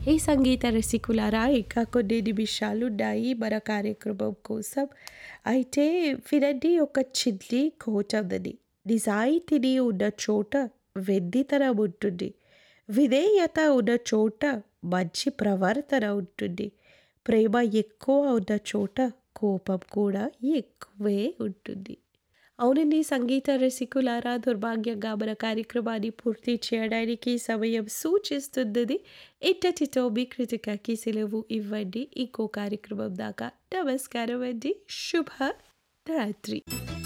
ఏ సంగీత రసికులారా ఇంకా కొన్ని నిమిషాలున్నాయి మన కార్యక్రమం కోసం. అయితే వినండి ఒక చిన్ని కోటందని. నిజాయితీ ఉన్న చోట వెన్నితనం ఉంటుంది. విధేయత ఉన్న చోట మంచి ప్రవర్తన ఉంటుంది. ప్రేమ ఎక్కువ ఉన్న చోట కోపం కూడా ఎక్కువే ఉంటుంది. అవునండి సంగీత రసికులారా దుర్భాగ్యంగా మన కార్యక్రమాన్ని పూర్తి చేయడానికి సమయం సూచిస్తున్నది. ఇంతటితో మీ కృతికకి సెలవు ఇవ్వండి. ఇంకో కార్యక్రమం దాకా నమస్కారం అండి. శుభ రాత్రి.